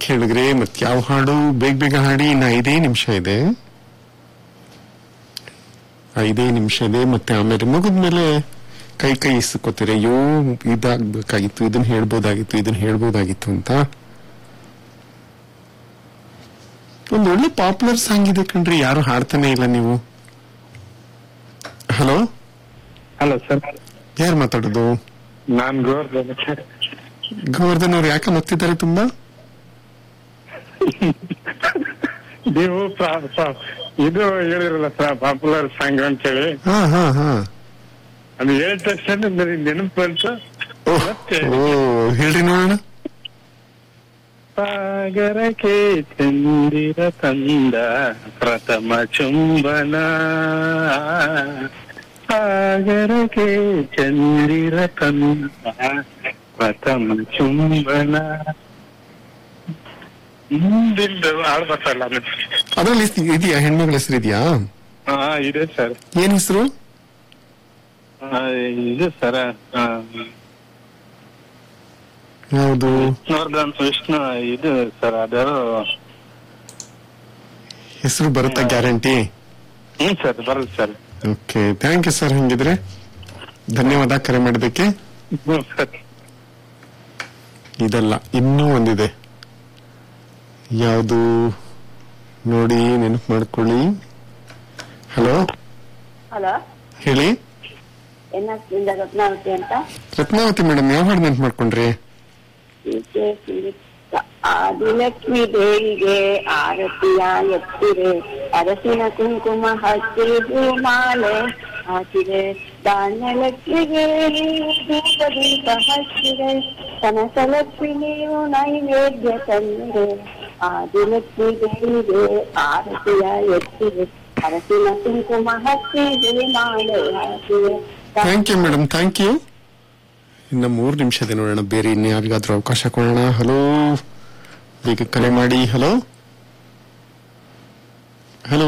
ಕೇಳಿದ್ರೆ ಮತ್ತೆ ಯಾವ ಹಾಡು ಬೇಗ ಬೇಗ ಹಾಡಿ ಇನ್ನ ಐದೇ ನಿಮಿಷ ಇದೆ ಐದೇ ನಿಮಿಷ ಇದೆ ಮತ್ತೆ ಆಮೇಲೆ ಮುಗಿದ್ಮೇಲೆ ಕೈ ಕೈ ಇಸ್ಕೋತೀರಿ ಅಯ್ಯೋ ಇದಾಗ್ಬೇಕಾಗಿತ್ತು ಇದನ್ನ ಹೇಳ್ಬೋದಾಗಿತ್ತು ಇದನ್ನ ಹೇಳ್ಬೋದಾಗಿತ್ತು ಅಂತ ಒಂದು ಒಳ್ಳೆ ಪಾಪ್ಯುಲರ್ ಸಾಂಗ್ ಇದೆ ಕಣ್ರಿ ಯಾರು ಹಾಡ್ತಾನೆ ಇಲ್ಲ ನೀವು ಹಲೋ ಹಲೋ ಸರ್ ಯಾರು ಮಾತಾಡೋದು ನಾನ್ ಗೋವರ್ಧನ್ ಸರ್ ಗೋವರ್ಧನ್ ಅವ್ರು ಯಾಕೆ ಮತ್ತಿದ್ದಾರೆ ತುಂಬಾ ನೀವು ಪ್ರಾ- ಪ್ರಾ- ಇದು ಹೇಳಿರಲ್ಲ ಸರ್ ಪಾಪ್ಯುಲರ್ ಸಾಂಗ್ ಅಂತ ಹೇಳಿ ಹಾ ಹಾ ಹಾ ಅದು ಹೇಳಿದ ತಕ್ಷಣ ನನಗೆ ನೆನಪು ಬಂತು ಓಹ್, ಮತ್ತೆ ಓ ಹೇಳ್ರಿ ನೋಡೋಣ ಸಾಗರಕ್ಕೆ ಚಂದಿರ ತಂದ ಪ್ರಥಮ ಚುಂಬನ ಸಾಗರಕ್ಕೆ ಚಂದಿರ ತಂದ ಪ್ರಥಮ ಚುಂಬನ ಹಿಂದಿಂದ ಆಡ್ಬೇಕಲ್ಲ ಅದ್ರಲ್ಲಿ ಇದೆಯಾ ಹೆಣ್ಮಗಳ ಹೆಸರು ಇದೆಯಾ ಹಾ ಇದೆ ಸರ್ ಏನ್ ಹೆಸರು ಇದು ಸರ್ ಯಾವುದು ವಿಷ್ಣುವರ್ಧನ್ ವಿಷ್ಣು ಇದು ಸರ್ ಅದಾರು ಹೆಸರು ಬರುತ್ತಾ ಗ್ಯಾರಂಟಿ ಹ್ಮ್ ಸರ್ ಬರಲ್ಲ sir okay thank you sir ಹಂಗಿದ್ರೆ ಧನ್ಯವಾದ ಕರೆ ಮಾಡಿದ್ದಕ್ಕೆ ಹ್ಮ್ ಸರ್ ಇದಲ್ಲ ಇನ್ನೂ ಒಂದಿದೆ ಯಾವುದು ನೋಡಿ ನೆನಪು ಮಾಡ್ಕೊಳ್ಳಿ ಹಲೋ ಹಲೋ ಹೇಳಿ ಎನ್ಎಸ್ನಿಂದ ರತ್ನಾವತಿ ಅಂತ ರತ್ನಾವತಿ ಮೇಡಮ್ ಯಾವ ಹಾಡು ನೆನಪು ಮಾಡ್ಕೊಂಡ್ರಿ ಹೀಗೆ ಸಿಗುತ್ತ ಆದಿಲಕ್ಷ್ಮಿ ದೇವಿಗೆ ಆರತಿಯ ಎತ್ತಿರೆ ಅರಸಿನ ಕುಂಕುಮ ಹಚ್ಚಿ ಹೂಮಾಲೆ ಹಾಕಿದೆ ಧಾನ್ಯಲಕ್ಷ್ಮಿಗೆ ನೀವು ದೀಪ ದೀಪ ಹಚ್ಚಿದೆ ಕನಸಲಕ್ಷ್ಮಿ ನೀವು ನೈವೇದ್ಯ ತಂದಿದೆ ಆದಿಲಕ್ಷ್ಮಿ ದೇವಿಗೆ ಆರತಿಯ ಎತ್ತಿದೆ ಅರಸಿನ ಕುಂಕುಮ ಹಚ್ಚಿ ಹೂಮಾಲೆ ಹಾಕಿದೆ thank you madam thank you ಇನ್ನು ಮೂರು ನಿಮಿಷ ಇದೆ ನೋಡೋಣ ಬೇರೆ ಇನ್ಯಾರಿಗಾದ್ರೂ ಅವಕಾಶ ಕೊಡೋಣ ಹಲೋ ಬೇಗ ಕರೆ ಮಾಡಿ ಹಲೋ ಹಲೋ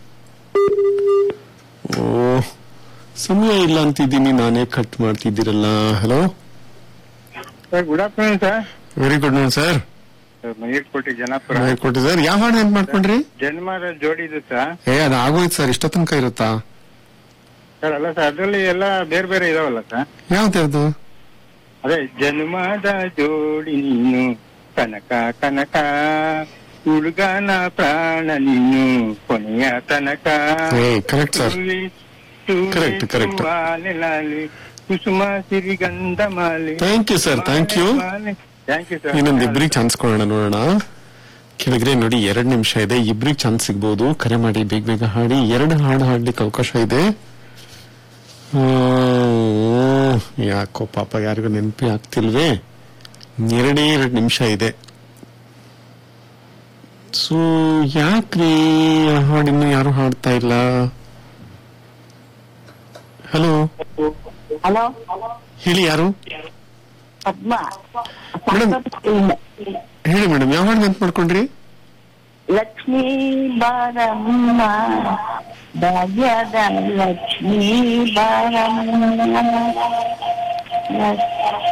ಓ ಸಮಯ ಇಲ್ಲ ಅಂತಿದ್ದೀನಿ ನಾನೇ ಕಟ್ ಮಾಡ್ತಿದ್ದೀರಲ್ಲ hello sir good afternoon sir very good morning sir ಮೈರ್ಕೋಟೆ ಜನಾಪುರ ಕೊಟ್ಟಿ ಸರ್ ಯಾವ ಹಾಡು ನೆನ್ಪು ಮಾಡ್ಕೊಂಡ್ರಿ ಜನ್ಮರ ಜೋಡಿದು ಸರ್ ಏ ಅದು ಆಗೋಯ್ತು ಸರ್ ಇಷ್ಟ ತನಕ ಇರುತ್ತಾ ಸರ್ ಅಲ್ಲ ಸರ್ ಅದ್ರಲ್ಲಿ ಎಲ್ಲ ಬೇರೆ ಬೇರೆ ಇದಾವಲ್ಲ ಸರ್ ಯಾವ್ದು ಅದೇ ಜನ್ಮದ ಜೋಡಿ ನೀನು ಕನಕ ಕನಕ ಹುಡುಗನ ಪ್ರಾಣ ನೀನು ಕೊನೆಯ ತನಕ ಏ ಕರೆಕ್ಟ್ ಸರ್ ತುಳಿ, ತುಳಿ, Correct, correct. ತುವಾಲೆ ಲಾಲಿ, ಕುಸುಮ ಸಿರಿಗಂಧ ಮಾಲೆ thank you sir thank you thank you sir ಇನ್ನೊಂದು ಇಬ್ರಿಗೆ ಚಾನ್ಸ್ ಕೊಡೋಣ ನೋಡೋಣ ಕೆಳಗಡೆ ನೋಡಿ ಎರಡು ನಿಮಿಷ ಇದೆ ಇಬ್ರಿಗೆ ಚಾನ್ಸ್ ಸಿಗ್ಬೋದು ಕರೆ ಮಾಡಿ ಬೇಗ ಬೇಗ ಹಾಡಿ ಎರಡು ಹಾಡು ಹಾಡ್ಲಿಕ್ಕೆ ಅವಕಾಶ ಇದೆ ಹ್ಮ್, ಯಾಕೋ ಪಾಪ ಯಾರಿಗೂ ನೆನಪಿ ಆಗ್ತಿಲ್ವೇ ಎರಡೇ ಎರಡು ನಿಮಿಷ ಇದೆ ಸೊ ಯಾಕ್ರಿ ಆ ಹಾಡಿನ್ನು ಯಾರು ಹಾಡ್ತಾ ಇಲ್ಲ ಹಲೋ ಹಲೋ ಹೇಳಿ ಯಾರು ಪದ್ಮ ಮೇಡಮ್ ಹೇಳಿ ಮೇಡಮ್ ಯಾವ ಹಾಡು ನೆನ್ಪು ಮಾಡ್ಕೊಂಡ್ರಿ ಲಕ್ಷ್ಮೀ ಬಾರಮ್ಮ ಭಾಗ್ಯದ ಲಕ್ಷ್ಮೀ ಬಾರಮ್ಮ